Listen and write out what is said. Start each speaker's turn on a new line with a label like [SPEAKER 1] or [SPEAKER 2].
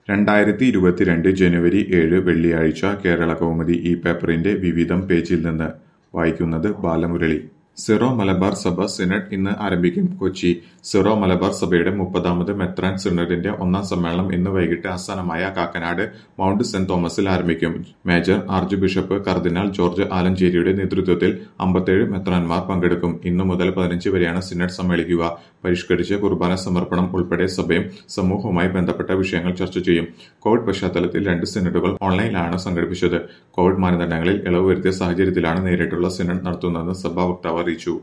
[SPEAKER 1] രണ്ടായിരത്തി ഇരുപത്തിരണ്ട് ജനുവരി ഏഴ് വെള്ളിയാഴ്ച കേരളകൗമുദി ഈ പേപ്പറിന്റെ വിവിധം പേജിൽ നിന്ന് വായിക്കുന്നത് ബാലമുരളി സിറോ മലബാർ സഭ സിനഡ് ഇന്ന് ആരംഭിക്കും കൊച്ചി സിറോ മലബാർ സഭയുടെ മുപ്പതാമത് മെത്രാൻ സിനഡിന്റെ ഒന്നാം സമ്മേളനം ഇന്ന് വൈകിട്ട് ആസ്ഥാനമായ കാക്കനാട് മൗണ്ട് സെന്റ് തോമസിൽ ആരംഭിക്കും മേജർ ആർച്ച് ബിഷപ്പ് കർദിനാൾ ജോർജ് ആലഞ്ചേരിയുടെ നേതൃത്വത്തിൽ അമ്പത്തേഴ് മെത്രാൻമാർ പങ്കെടുക്കും ഇന്നു മുതൽ പതിനഞ്ച് വരെയാണ് സിനഡ് സമ്മേളിക്കുക പരിഷ്കരിച്ച കുർബാന സമർപ്പണം ഉൾപ്പെടെ സഭയും സമൂഹവുമായി ബന്ധപ്പെട്ട വിഷയങ്ങൾ ചർച്ച ചെയ്യും കോവിഡ് പശ്ചാത്തലത്തിൽ രണ്ട് സിനഡുകൾ ഓൺലൈനിലാണ് സംഘടിപ്പിച്ചത് കോവിഡ് മാനദണ്ഡങ്ങളിൽ ഇളവ് വരുത്തിയ സാഹചര്യത്തിലാണ് നേരിട്ടുള്ള സിനഡ് നടത്തുന്നതെന്ന് സഭാ വക്താവ് അറിയിച്ചു